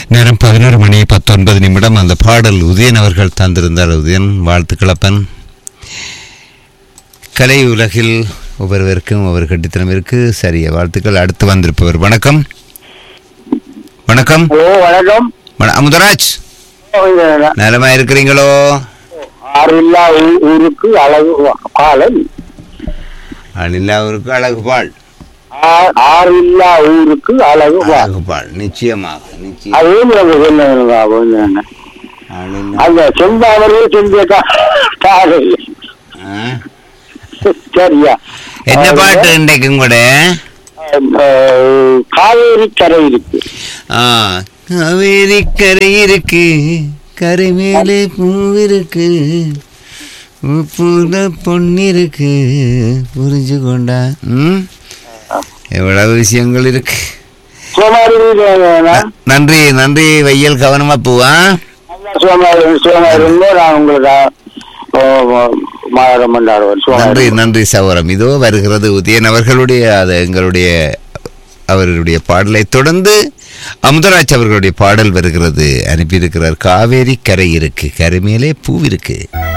நேரம் பதினோரு மணி பத்தொன்பது நிமிடம் அந்த பாடல் உதயன் அவர்கள் தந்திருந்தார் உதயன் வாழ்த்துக்களப்பன் கலை உலகில் ஒவ்வொருவருக்கும் ஒவ்வொரு கட்டித்தனம் இருக்கு சரிய வாழ்த்துக்கள் அடுத்து வந்திருப்பவர் வணக்கம் வணக்கம் ஹலோ வணக்கம் வண- அமுதராஜ் நலமா இருக்கிறீங்களோ ஆறில்லா ஊ- ஊருக்கு அழகு பாலன் அழில்லாவிற்கு அழகு பால் ஆ- ஆறில்லா ஊருக்கு அழகு பாலன் அழகு பால் நிச்சயமாக நிச்சயம் அதே எனக்கு சொன்னதுங்க கொஞ்சம் அழில்லா- அந்த செந்தாமரையே செஞ்ச காலை ஆ? சரியா என்ன பாட்டு இன்றைக்கும் கூட அஹ், காவேரி கரை இருக்கு ஆ காவேரி கரை இருக்கு கரை மேலே பூ இருக்கு உப்புல பொன்னிருக்கு புரிஞ்சு கொண்டா ம் எவ்வளவு விஷயங்கள் இருக்கு சோமாரி ந- நன்றி நன்றி வையல் கவனமா பூவா சோமாரி சோமாரி நான் உங்களுக்கு மாதம் கொண்டாடுவேன் நன்றி சோமாரி நன்றி சவரம் இதோ வருகிறது உதயன் அவர்களுடைய அது எங்களுடைய அவர்களுடைய பாடலை தொடர்ந்து அமுதராஜ் அவர்களுடைய பாடல் வருகிறது அனுப்பியிருக்கிறார் காவேரி கரை இருக்கு கரை மேலே பூ இருக்கு